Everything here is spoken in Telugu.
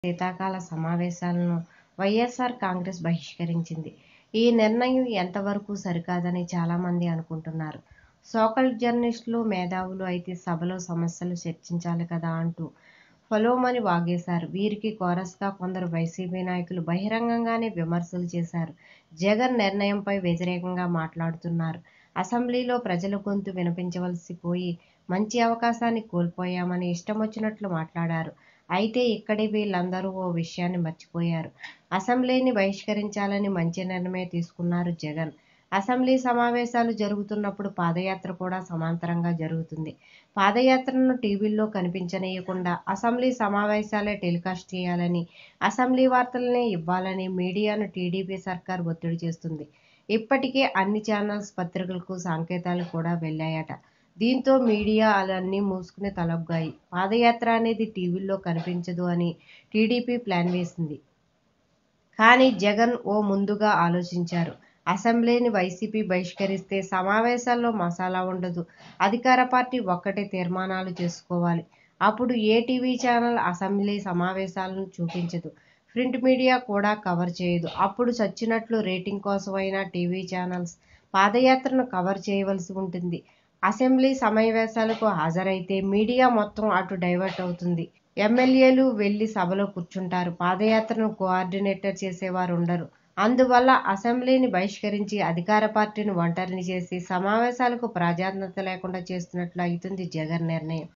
శీతాకాల సమావేశాలను వైఎస్సార్ కాంగ్రెస్ బహిష్కరించింది. ఈ నిర్ణయం ఎంతవరకు సరికాదని చాలామంది అనుకుంటున్నారు. సోకాల్డ్ జర్నలిస్టులు, మేధావులు అయితే సభలో సమస్యలు చర్చించాలి కదా అంటూ ఫొలోమని వాగేశారు. వీరికి కోరస్గా కొందరు వైసీపీ నాయకులు బహిరంగంగానే విమర్శలు చేశారు. జగన్ నిర్ణయంపై వ్యతిరేకంగా మాట్లాడుతున్నారు. అసెంబ్లీలో ప్రజల గొంతు వినిపించవలసి పోయి మంచి అవకాశాన్ని కోల్పోయామని ఇష్టమొచ్చినట్లు మాట్లాడారు. అయితే ఇక్కడే వీళ్లందరూ ఓ విషయాన్ని మర్చిపోయారు. అసెంబ్లీని బహిష్కరించాలని మంచి నిర్ణయమే తీసుకున్నారు జగన్. అసెంబ్లీ సమావేశాలు జరుగుతున్నప్పుడు పాదయాత్ర కూడా సమాంతరంగా జరుగుతుంది. పాదయాత్రను టీవీల్లో కనిపించనీయకుండా అసెంబ్లీ సమావేశాలే టెలికాస్ట్ చేయాలని, అసెంబ్లీ వార్తలనే ఇవ్వాలని మీడియాను టీడీపీ సర్కార్ ఒత్తిడి చేస్తుంది. ఇప్పటికే అన్ని ఛానల్స్, పత్రికలకు సంకేతాలు కూడా వెళ్లాయట. దీంతో మీడియాలన్నీ మూసుకుని తలొగ్గాయి. పాదయాత్ర అనేది టీవీల్లో కనిపించదు అని టీడీపీ ప్లాన్ వేసింది. కానీ జగన్ ఓ ముందుగా ఆలోచించారు. అసెంబ్లీని వైసీపీ బహిష్కరిస్తే సమావేశాల్లో మసాలా ఉండదు. అధికార పార్టీ ఒక్కటే తీర్మానాలు చేసుకోవాలి. అప్పుడు ఏ టీవీ ఛానల్ అసెంబ్లీ సమావేశాలను చూపించదు. ప్రింట్ మీడియా కూడా కవర్ చేయదు. అప్పుడు చచ్చినట్లు రేటింగ్ కోసం అయినా టీవీ ఛానల్స్ పాదయాత్రను కవర్ చేయవలసి ఉంటుంది. అసెంబ్లీ సమావేశాలకు హాజరైతే మీడియా మొత్తం అటు డైవర్ట్ అవుతుంది. ఎమ్మెల్యేలు వెళ్లి సభలో కూర్చుంటారు. పాదయాత్రను కోఆర్డినేట్ చేసేవారుండరు. అందువల్ల అసెంబ్లీని బహిష్కరించి అధికార పార్టీని ఒంటరిని చేసి సమావేశాలకు ప్రాధాన్యత లేకుండా చేస్తున్నట్లు అవుతుంది జగన్ నిర్ణయం.